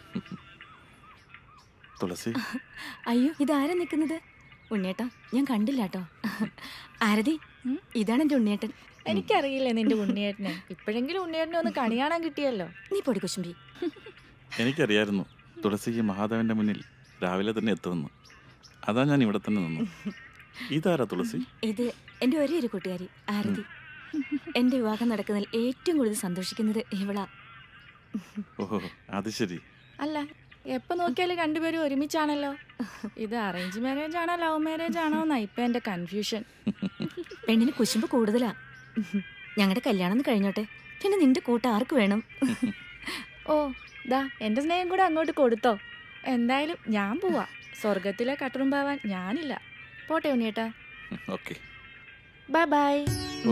തുളസി അയ്യോ ഇതാരാ നിൽക്കുന്നത് ഉണ്ണിയേട്ടാ ഞാൻ കണ്ടില്ല കേട്ടോ ആരതി ഇതാണ് എൻ്റെ ഉണ്ണിയേട്ടൻ എനിക്കറിയില്ലേ നിന്റെ ഉണ്ണിയേട്ടനെ ഇപ്പോഴെങ്കിലും ഉണ്ണിയേട്ടനെ ഒന്ന് കണി കാണാൻ കിട്ടിയല്ലോ നീ പൊടി കുശുമ്പി എനിക്കറിയായിരുന്നു തുളസിക്ക് മഹാദേവന്റെ മുന്നിൽ രാവിലെ തന്നെ എത്തുമെന്ന് അതാ ഞാൻ ഇവിടെ തന്നെ നിന്നു ഇതാരാ തുളസി ഇത് എൻ്റെ ഒരേ ഒരു കൂട്ടുകാരി ആരതി എൻ്റെ വിവാഹം നടക്കുന്നതിൽ ഏറ്റവും കൂടുതൽ സന്തോഷിക്കുന്നത് ഇവളാ ഓഹോ അത് ശരി അല്ല എപ്പോ നോക്കിയാലും രണ്ടുപേരും ഒരുമിച്ചാണല്ലോ ഇത് അറേഞ്ച് മാരേജ് ആണോ ലവ് മാരേജ് ആണോ എന്നാ ഇപ്പൊ എന്റെ കൺഫ്യൂഷൻ പെണ്ണിന് കുശുമ്പ് കൂടുതലാ ഞങ്ങളുടെ കല്യാണം ഒന്ന് കഴിഞ്ഞോട്ടെ പിന്നെ നിന്റെ കൂട്ട് ആർക്ക് വേണം ഓ ദാ എന്റെ സ്നേഹം കൂടെ അങ്ങോട്ട് കൊടുത്തോ എന്തായാലും ഞാൻ പോവാ സ്വർഗത്തിലെ കട്ടുറുമ്പാവാൻ ഞാനില്ല പോട്ടെ ഉണ്ണിയേട്ടാ ഓക്കെ ബൈ ബൈ ഓ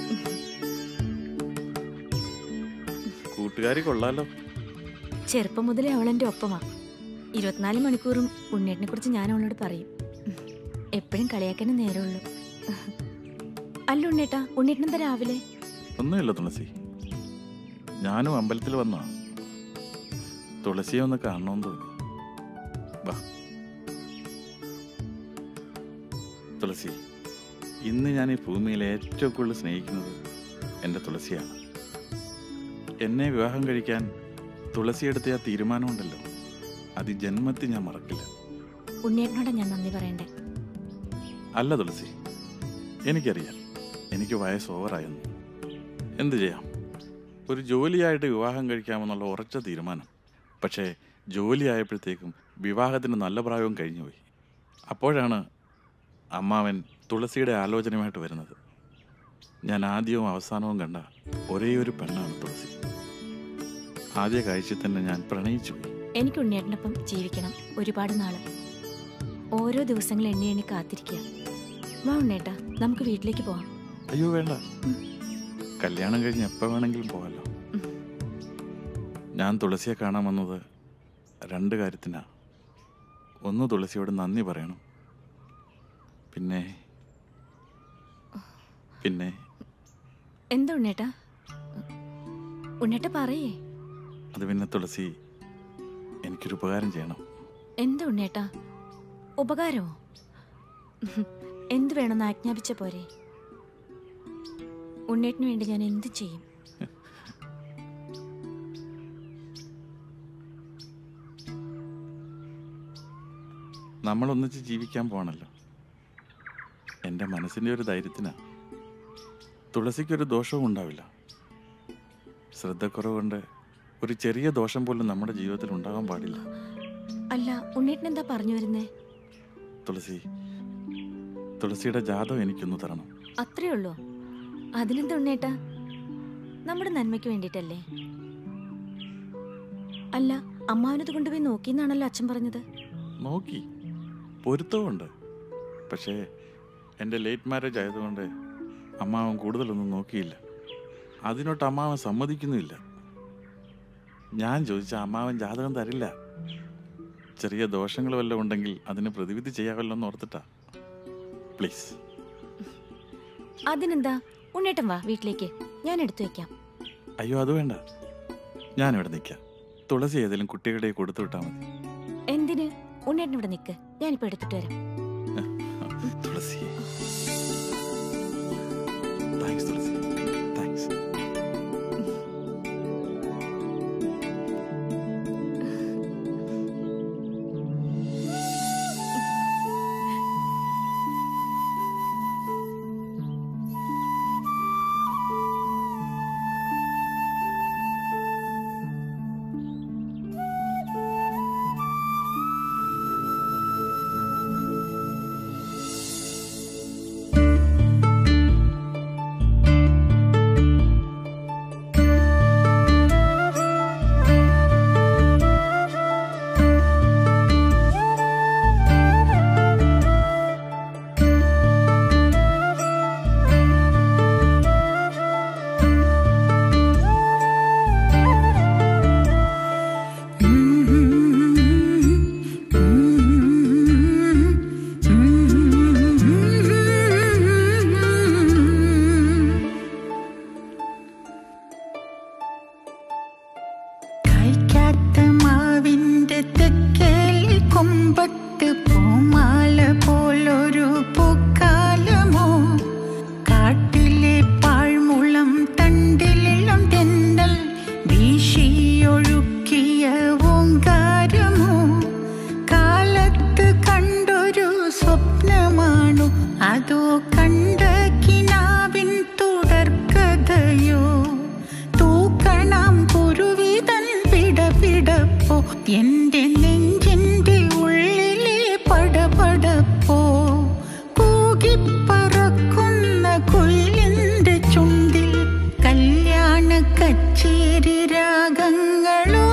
കൂട്ടുകാരി കൊള്ളാലോ ചെറുപ്പം മുതലേ അവൾ എൻ്റെ ഒപ്പമാ ഇരുപത്തിനാല് മണിക്കൂറും ഉണ്ണേട്ടിനെ കുറിച്ച് ഞാൻ അവളോട് പറയും എപ്പോഴും കളിയാക്കാനേ നേരമുള്ളൂ അല്ല ഉണ്ണേട്ടാ ഉണ്ണേട്ടനെന്താ രാവിലെ ഒന്നുമില്ല തുളസി ഞാനും അമ്പലത്തിൽ വന്നാ തുളസിയെ ഒന്ന് കാണണമെന്ന് തോന്നി വാ തുളസി ഇന്ന് ഞാൻ ഈ ഭൂമിയിൽ ഏറ്റവും കൂടുതൽ സ്നേഹിക്കുന്നത് എൻ്റെ തുളസിയാണ് എന്നെ വിവാഹം കഴിക്കാൻ തുളസി എടുത്ത ആ തീരുമാനമുണ്ടല്ലോ അത് ഈ ജന്മത്തിൽ ഞാൻ മറക്കില്ല ഉണ്ണേട്ടനോടാ ഞാൻ നന്ദി പറയണ്ടേ അല്ല തുളസി എനിക്കറിയാം എനിക്ക് വയസ്സ് ഓവറായെന്ന് എന്ത് ചെയ്യാം ഒരു ജോലിയായിട്ട് വിവാഹം കഴിക്കാമെന്നുള്ള ഉറച്ച തീരുമാനം പക്ഷേ ജോലിയായപ്പോഴത്തേക്കും വിവാഹത്തിന് നല്ല പ്രായവും കഴിഞ്ഞുപോയി അപ്പോഴാണ് അമ്മാവൻ തുളസിയുടെ ആലോചനയുമായിട്ട് വരുന്നത് ഞാൻ ആദ്യവും അവസാനവും കണ്ട ഒരേ ഒരു പെണ്ണാണ് തുളസി ആദ്യ കാഴ്ചയിൽ തന്നെ ഞാൻ പ്രണയിച്ചു പോയി എനിക്ക് ഉണ്ണിയേട്ടനൊപ്പം ജീവിക്കണം ഒരുപാട് നാള് ഓരോ ദിവസങ്ങൾ എണ്ണി എണ്ണി കാത്തിരിക്കുക വാ ഉണ്ണേട്ടാ നമുക്ക് വീട്ടിലേക്ക് പോവാം അയ്യോ വേണ്ട കല്യാണം കഴിഞ്ഞ് എപ്പോൾ വേണമെങ്കിലും പോകാമല്ലോ ഞാൻ തുളസിയെ കാണാൻ വന്നത് രണ്ട് കാര്യത്തിനാ ഒന്ന് തുളസിയോട് നന്ദി പറയണം പിന്നെ പിന്നെ എന്താ ഉണ്ണേട്ടാ ഉണ്ണേട്ട പറയേ അത് പിന്നെ തുളസി എനിക്കൊരു ഉപകാരം ചെയ്യണം എന്താ ഉണ്ണേട്ടാ ഉപകാരമോ എന്ത് വേണമെന്ന് ആജ്ഞാപിച്ച പോരെ ഉണ്ണേട്ടിന് വേണ്ടി ഞാൻ എന്ത് ചെയ്യും നമ്മൾ ഒന്നിച്ച് ജീവിക്കാൻ പോകണല്ലോ എൻ്റെ മനസ്സിൻ്റെ ഒരു ധൈര്യത്തിനാ തുളസിക്കൊരു ദോഷവും ഉണ്ടാവില്ല ശ്രദ്ധക്കുറവ് കൊണ്ട് ഒരു ചെറിയ ദോഷം പോലും നമ്മുടെ ജീവിതത്തിൽ ഉണ്ടാകാൻ പാടില്ല അല്ല ഉണ്ണേട്ടൻ എന്താ പറഞ്ഞു വരുന്നേ തുളസി തുളസിയുടെ ജാതകം എനിക്കൊന്ന് തരണം അത്രേ ഉള്ളൂ അതിനെന്താ ഉണ്ണേട്ടാ നമ്മുടെ നന്മയ്ക്ക് വേണ്ടിയിട്ടല്ലേ അല്ല അമ്മാവനത് കൊണ്ടുപോയി നോക്കിയെന്നാണല്ലോ അച്ഛൻ പറഞ്ഞത് നോക്കി പൊരുത്തമുണ്ട് പക്ഷേ എൻ്റെ ലേറ്റ് മാരേജ് ആയതുകൊണ്ട് അമ്മാവൻ കൂടുതലൊന്നും നോക്കിയില്ല അതിനോട്ട് അമ്മാവൻ സമ്മതിക്കുന്നുമില്ല ഞാൻ ചോദിച്ച അമ്മാവൻ ജാതകം തരില്ല ചെറിയ ദോഷങ്ങൾ വല്ലതും ഉണ്ടെങ്കിൽ അതിന് പ്രതിവിധി ചെയ്യാമല്ലോ എന്ന് ഓർത്തിട്ടാ പ്ലീസ് അതിനെന്താ ഉണ്ണേട്ടൻ വാ വീട്ടിലേക്ക് ഞാൻ എടുത്തു വെക്കാം അയ്യോ അത് വേണ്ട ഞാനിവിടെ നിൽക്കാം തുളസി ഏതെങ്കിലും കുട്ടികളുടെ കൊടുത്തു വിട്ടാൽ മതി എന്തിന് ഉണ്ണേട്ടൻ ഇവിടെ നിൽക്ക് ഞാനിപ്പോ എടുത്തിട്ട് വരാം തുളസി താങ്ക്സ് തുളസി താങ്ക്സ് എന്റെ നെഞ്ചിന്റെ ഉള്ളിലെ പടപടപ്പോ കൂകിപ്പറക്കുന്ന കുയിലിന്റെ ചുണ്ടിൽ കല്യാണ കച്ചേരി രാഗങ്ങളോ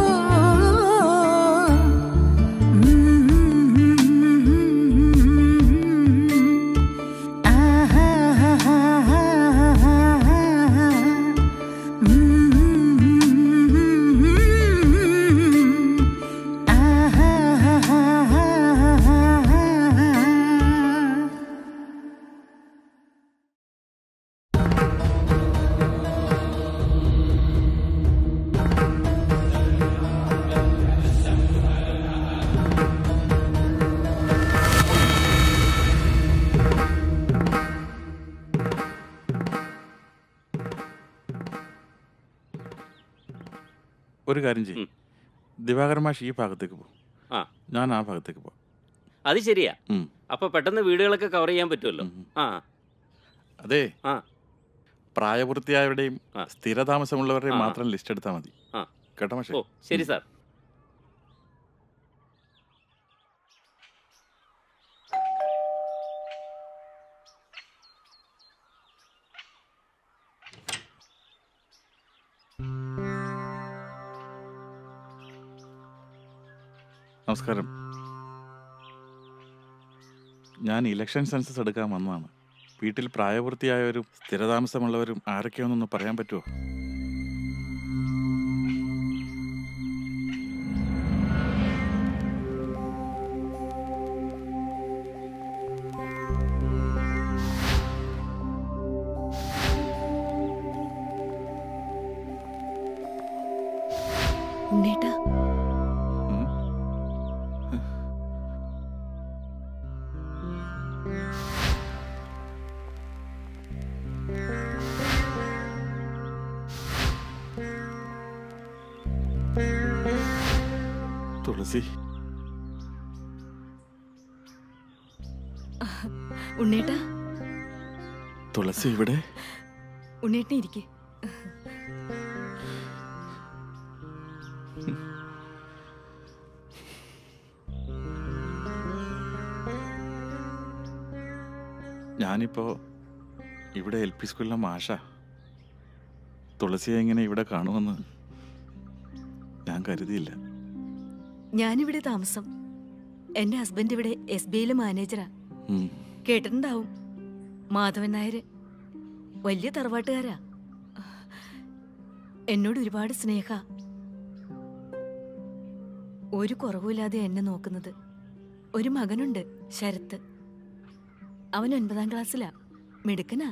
ഒരു കാര്യം ചെയ്യും ദിവാകരൻ മാഷ് ഈ ഭാഗത്തേക്ക് പോകും ആ. ഞാൻ ആ ഭാഗത്തേക്ക് പോകാം അത് ശരിയാ ഉം. അപ്പൊ പെട്ടെന്ന് വീടുകളൊക്കെ കവർ ചെയ്യാൻ പറ്റുമല്ലോ ഉം. ആ അതെ ആ. പ്രായപൂർത്തിയായവരുടെയും ആ. സ്ഥിരതാമസമുള്ളവരുടെയും ആ. മാത്രം ലിസ്റ്റ് എടുത്താൽ മതി ആ. കേട്ടോ മാഷേ ഓ ശരി സാർ നമസ്കാരം ഞാൻ ഇലക്ഷൻ സെൻസസ് എടുക്കാൻ വന്നതാണ് വീട്ടിൽ പ്രായപൂർത്തിയായവരും സ്ഥിരതാമസമുള്ളവരും ആരൊക്കെയാണെന്നൊന്ന് പറയാൻ പറ്റുമോ ഉണ്ണേട്ടാ ഉം? തുളസി ഉണ്ണേട്ടാ തുളസി ഇവിടെ ഉണ്ണേട്ടനെ ഇരിക്കെ ഞാനിപ്പോ ഇവിടെ എൽ പി സ്കൂളിലെ മാഷ തുളസിയെ എങ്ങനെ ഇവിടെ കാണുമെന്ന് ഞാൻ കരുതിയില്ല ഞാനിവിടെ താമസം എന്റെ ഹസ്ബൻഡ് ഇവിടെ എസ് ബി ഐയിലെ മാനേജറാ ഉം. കേട്ടിട്ടുണ്ടാവും മാധവൻ നായർ വലിയ തറവാട്ടുകാരാ എന്നോട് ഒരുപാട് സ്നേഹ ഒരു കുറവുമില്ലാതെ എന്നെ നോക്കുന്നത് ഒരു മകനുണ്ട് ശരത്ത് അവൻ ഒൻപതാം ക്ലാസ്സിലാ മിടുക്കനാ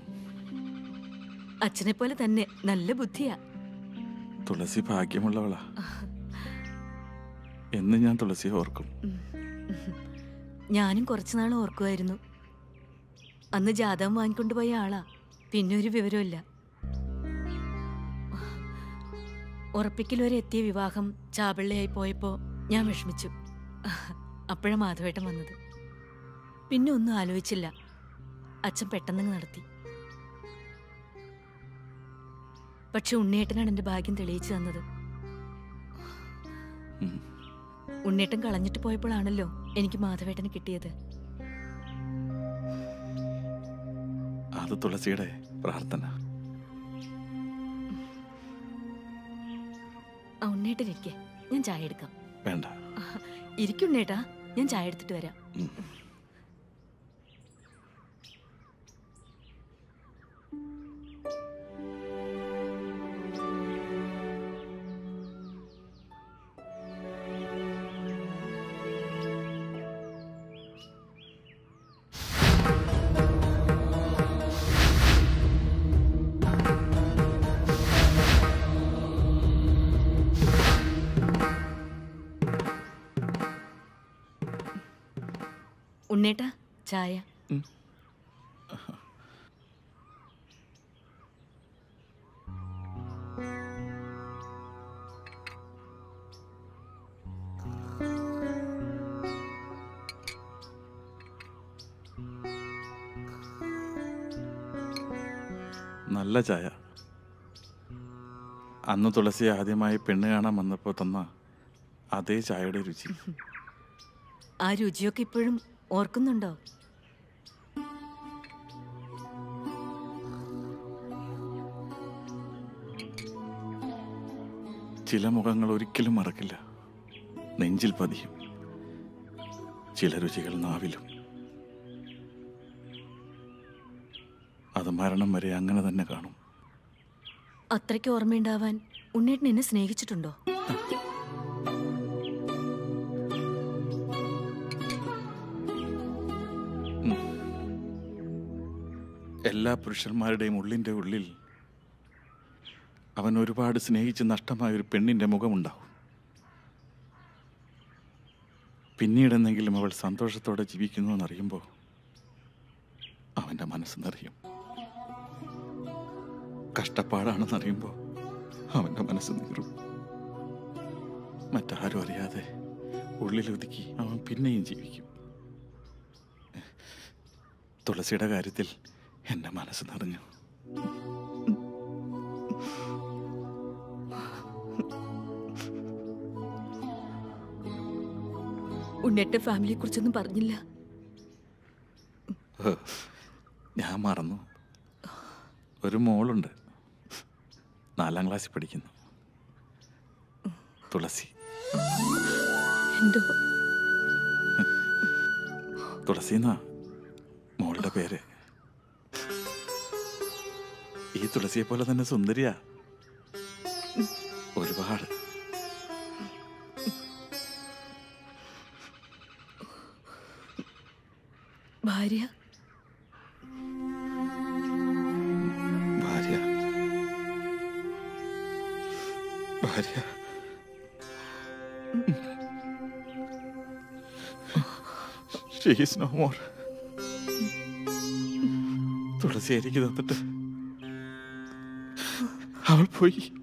അച്ഛനെ പോലെ തന്നെ നല്ല ബുദ്ധിയാ തുളസി ഭാഗ്യമുള്ളവളാ എന്ന് ഞാൻ തുളസിയെ ഓർക്കും ഞാനും കുറച്ചുനാൾ ഓർക്കുമായിരുന്നു അന്ന് ജാതകം വാങ്ങിക്കൊണ്ടുപോയ ആളാ പിന്നെ ഒരു വിവരമില്ല ഉറപ്പിക്കൽ വരെ എത്തിയ വിവാഹം ചാപിള്ളയായി പോയപ്പോ ഞാൻ വിഷമിച്ചു അപ്പോഴാ മാധവേട്ടൻ വന്നത് പിന്നെ ഒന്നും ആലോചിച്ചില്ല അച്ഛൻ പെട്ടെന്ന് നടത്തി പക്ഷെ ഉണ്ണിയേട്ടനാണ് എന്റെ ഭാഗ്യം തെളിയിച്ചു തന്നത് ഉം. ഉണ്ണേട്ടൻ കളഞ്ഞിട്ട് പോയപ്പോഴാണല്ലോ എനിക്ക് മാധവേട്ടന് കിട്ടിയത് അത് തുളസിയുടെ പ്രാർത്ഥന ആ ഉണ്ണേട്ടൻ ഇരിക്കെ ഞാൻ ചായ എടുക്കാം വേണ്ട ഇരിക്കുണ്ണേട്ടാ ഞാൻ ചായ എടുത്തിട്ട് വരാം ഉം. ഉണ്ണേട്ടാ ചായ ഉം. നല്ല ചായ അന്ന് തുളസി ആദ്യമായി പെണ്ണ് കാണാൻ വന്നപ്പോൾ തന്ന അതേ ചായയുടെ രുചി ആ രുചിയൊക്കെ ഇപ്പോഴും ഓർക്കുന്നുണ്ടോ ചില മുഖങ്ങൾ ഒരിക്കലും മറക്കില്ല നെഞ്ചിൽ പതിയും ചില രുചികൾ നാവിലും അത് മരണം വരെ അങ്ങനെ തന്നെ കാണും അത്രയ്ക്ക് ഓർമ്മയുണ്ടാവാൻ ഉണ്ണേട്ടൻ എന്നെ സ്നേഹിച്ചിട്ടുണ്ടോ എല്ലാ പുരുഷന്മാരുടെയും ഉള്ളിൻ്റെ ഉള്ളിൽ അവൻ ഒരുപാട് സ്നേഹിച്ച് നഷ്ടമായ ഒരു പെണ്ണിൻ്റെ മുഖമുണ്ടാവും പിന്നീടെന്നെങ്കിലും അവൾ സന്തോഷത്തോടെ ജീവിക്കുന്നു എന്നറിയുമ്പോൾ അവൻ്റെ മനസ്സ് നിറയും കഷ്ടപ്പാടാണെന്നറിയുമ്പോൾ അവൻ്റെ മനസ്സ് നീറും മറ്റാരും അറിയാതെ ഉള്ളിലൊതുക്കി അവൻ പിന്നെയും ജീവിക്കും തുളസിയുടെ കാര്യത്തിൽ എൻ്റെ മനസ്സ് നിറഞ്ഞു ഉണ്ണേട്ട ഫാമിലിയെ കുറിച്ചൊന്നും പറഞ്ഞില്ല ഹ്, ഞാൻ മറന്നു ഒരു മോളുണ്ട് നാലാം ക്ലാസ്സിൽ പഠിക്കുന്നു തുളസി എന്തോ തുളസി എന്നാ മോളുടെ പേര് ഈ തുളസിയെ പോലെ തന്നെ സുന്ദരിയാ ഒരുപാട് ഭാര്യ ഭാര്യ ഭാര്യ She is no more. തുളസി എനിക്ക് തന്നിട്ട് അവൾ പോയി